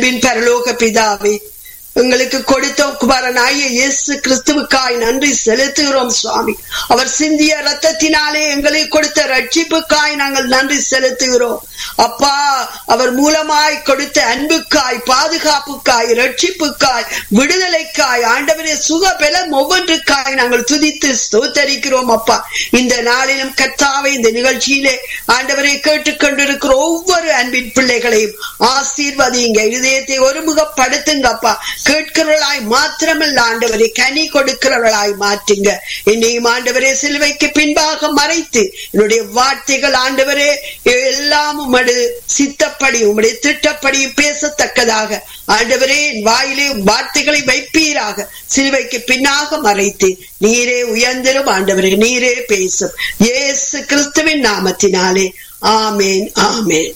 அன்பின் பரலோக பிதாவே எங்களுக்கு கொடுத்த குமாரனாய இயேசு கிறிஸ்துவுக்காய் நன்றி செலுத்துகிறோம் சுவாமி அவர் சிந்திய ரத்தத்தினாலே எங்களை கொடுத்த ரட்சிப்புக்காய் நாங்கள் நன்றி செலுத்துகிறோம் அப்பா அவர் மூலமாய் கொடுத்த அன்புக்காய் பாதுகாப்புக்காய் ரட்சிப்புக்காய் விடுதலைக்காய் ஆண்டவரே சுகபலம் ஒவ்வொன்றுக்காய் நாங்கள் துதித்து ஸ்தோத்தரிக்கிறோம் அப்பா இந்த நாளிலும் கத்தாவை இந்த நிகழ்ச்சியிலே ஆண்டவரை கேட்டுக்கொண்டிருக்கிற ஒவ்வொரு அன்பின் பிள்ளைகளையும் ஆசீர்வதிங்க இதயத்தை ஒருமுகப்படுத்துங்க அப்பா கேட்கிறவர்களாய் மாத்திரமல்ல ஆண்டவரை கனி கொடுக்கிறவர்களாய் மாற்றுங்க என்னையும் ஆண்டவரே சிலுவைக்கு பின்பாக மறைத்து என்னுடைய வார்த்தைகள் ஆண்டவரே எல்லாம் உமது சித்தப்படி உம்முடைய திட்டப்படி பேசத்தக்கதாக ஆண்டவரே என் வாயிலே வார்த்தைகளை வைப்பீராக சிலுவைக்கு பின்னாக மறைத்து நீரே உயர்ந்திரும் ஆண்டவரே நீரே பேசும் இயேசு கிறிஸ்துவின் நாமத்தினாலே ஆமேன் ஆமேன்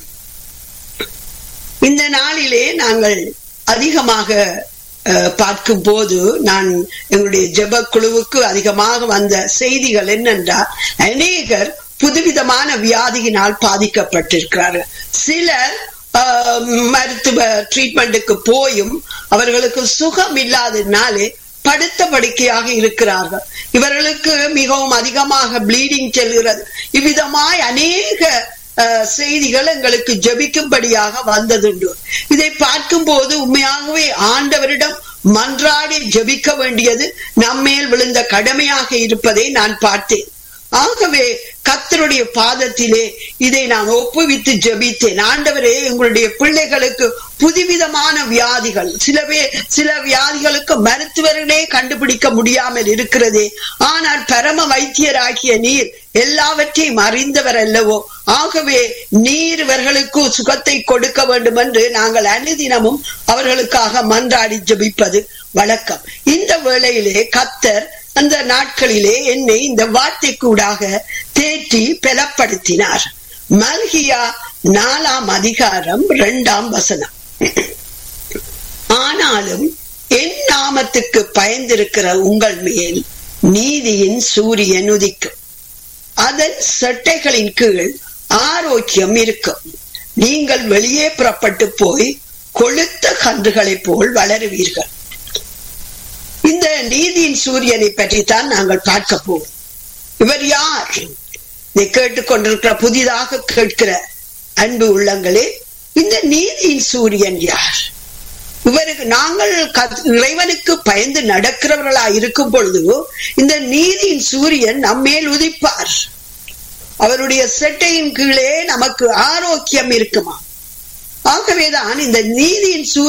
இந்த நாளிலே நாங்கள் அதிகமாக பார்க்கும் போது நான் எங்களுடைய ஜெப குழுவுக்கு அதிகமாக வந்த செய்திகள் என்னென்றால் அநேகர் புதுவிதமான வியாதியினால் பாதிக்கப்பட்டிருக்கிறார்கள் சிலர் மருத்துவ ட்ரீட்மெண்ட்டுக்கு போயும் அவர்களுக்கு சுகம் இல்லாததினாலே படுத்த படுக்கையாக இருக்கிறார்கள் இவர்களுக்கு மிகவும் அதிகமாக ப்ளீடிங் செல்கிறது இவ்விதமாய் அநேக செய்திகள் எங்களுக்கு ஜபிக்கும்படியாக வந்ததுண்டு இதை பார்க்கும் போது உண்மையாகவே ஆண்டவரிடம் மன்றாடி ஜபிக்க வேண்டியது நம்மேல் விழுந்த கடமையாக இருப்பதை நான் பார்த்தேன் ஆகவே கத்தருடைய பாதத்திலே இதை நான் ஒப்புவித்து ஜபித்தேன் ஆண்டவரே எங்களுடைய பிள்ளைகளுக்கு புதுவிதமான வியாதிகள் சிலவே சில வியாதிகளுக்கு மருத்துவர்களே கண்டுபிடிக்க முடியாமல் இருக்கிறதே ஆனால் பரம வைத்தியராகிய நீர் எல்லாவற்றையும் அறிந்தவர் அல்லவோ ஆகவே நீர் இவர்களுக்கு சுகத்தை கொடுக்க வேண்டும் என்று நாங்கள் அனுதினமும் அவர்களுக்காக மன்றாடி ஜபிப்பது வழக்கம் இந்த வேளையிலே கத்தர் அந்த நாட்களிலே என்னை இந்த வார்த்தை கூடாக தேற்றி பலப்படுத்தினார் மல்கியா நாலாம் அதிகாரம் இரண்டாம் வசனம் ஆனாலும் என் நாமத்துக்கு பயந்திருக்கிற உங்கள் மேல் நீதியின் சூரியன் உதிக்கும் அதன் செட்டைகளின் கீழ் ஆரோக்கியம் இருக்கும் நீங்கள் வெளியே புறப்பட்டு போய் கொளுத்த கன்றுகளைப் போல் வளருவீர்கள் இந்த நீதியின் சூரியனை பற்றி தான் நாங்கள் பார்க்க போவோம் இவர் யார் இதை கேட்டுக்கொண்டிருக்கிற புதிதாக கேட்கிற அன்பு உள்ளங்களே இந்த நீதியின் சூரியன் யார் இவருக்கு நாங்கள் இறைவனுக்கு பயந்து நடக்கிறவர்களா இருக்கும் பொழுது இந்த நீதியின் சூரியன் நம்மேல் உதிப்பார் அவருடைய செட்டையின் கீழே நமக்கு ஆரோக்கியம் இருக்குமா ஆகவேதான் இந்த நீதியின் சூரியன்